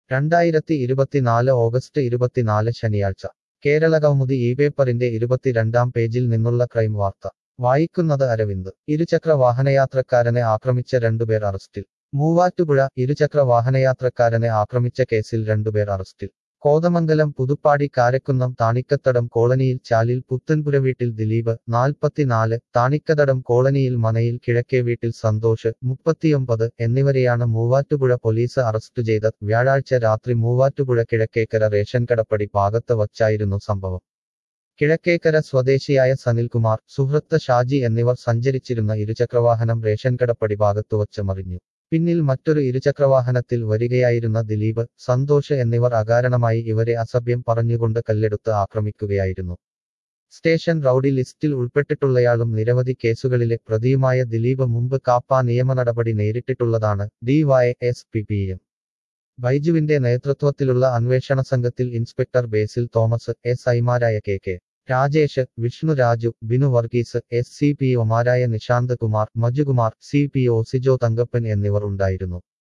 രണ്ടായിരത്തി ഇരുപത്തിനാല് ഓഗസ്റ്റ് ഇരുപത്തിനാല് ശനിയാഴ്ച കേരള കൗമുദി ഈ പേപ്പറിന്റെ ഇരുപത്തിരണ്ടാം പേജിൽ നിന്നുള്ള ക്രൈം വാർത്ത വായിക്കുന്നത് അരവിന്ദ് ഇരുചക്ര വാഹനയാത്രക്കാരനെ ആക്രമിച്ച രണ്ടുപേർ അറസ്റ്റിൽ മൂവാറ്റുപുഴ ഇരുചക്ര വാഹനയാത്രക്കാരനെ ആക്രമിച്ച കേസിൽ രണ്ടുപേർ അറസ്റ്റിൽ കോതമംഗലം പുതുപ്പാടി കാരക്കുന്നം താണിക്കത്തടം കോളനിയിൽ ചാലിൽ പുത്തൻപുര വീട്ടിൽ ദിലീപ് നാൽപ്പത്തിനാല് താണിക്കതടം കോളനിയിൽ മനയിൽ കിഴക്കേ വീട്ടിൽ സന്തോഷ് മുപ്പത്തിയൊമ്പത് എന്നിവരെയാണ് മൂവാറ്റുപുഴ പോലീസ് അറസ്റ്റ് ചെയ്ത വ്യാഴാഴ്ച രാത്രി മൂവാറ്റുപുഴ കിഴക്കേക്കര റേഷൻ കടപ്പടി ഭാഗത്ത് വച്ചായിരുന്നു സംഭവം കിഴക്കേക്കര സ്വദേശിയായ സനിൽകുമാർ സുഹൃത്ത് ഷാജി എന്നിവർ സഞ്ചരിച്ചിരുന്ന ഇരുചക്രവാഹനം റേഷൻ കടപ്പടി ഭാഗത്തു വച്ച് മറിഞ്ഞു പിന്നിൽ മറ്റൊരു ഇരുചക്രവാഹനത്തിൽ വരികയായിരുന്ന ദിലീപ് സന്തോഷ് എന്നിവർ അകാരണമായി ഇവരെ അസഭ്യം പറഞ്ഞുകൊണ്ട് കല്ലെടുത്ത് ആക്രമിക്കുകയായിരുന്നു സ്റ്റേഷൻ റൌഡി ലിസ്റ്റിൽ ഉൾപ്പെട്ടിട്ടുള്ളയാളും നിരവധി കേസുകളിലെ പ്രതിയുമായ ദിലീപ് മുമ്പ് കാപ്പ നിയമ നടപടി നേരിട്ടിട്ടുള്ളതാണ് DY S P P M ബൈജുവിന്റെ നേതൃത്വത്തിലുള്ള അന്വേഷണ സംഘത്തിൽ ഇൻസ്പെക്ടർ ബേസിൽ തോമസ് എസ് ഐമാരായ K K Rajesh Vishnu Raju Binu Varghese S C P ഒമാരായ Nishanth Kumar Majukumar C P O Sijo Thankappan എന്നിവർ ഉണ്ടായിരുന്നു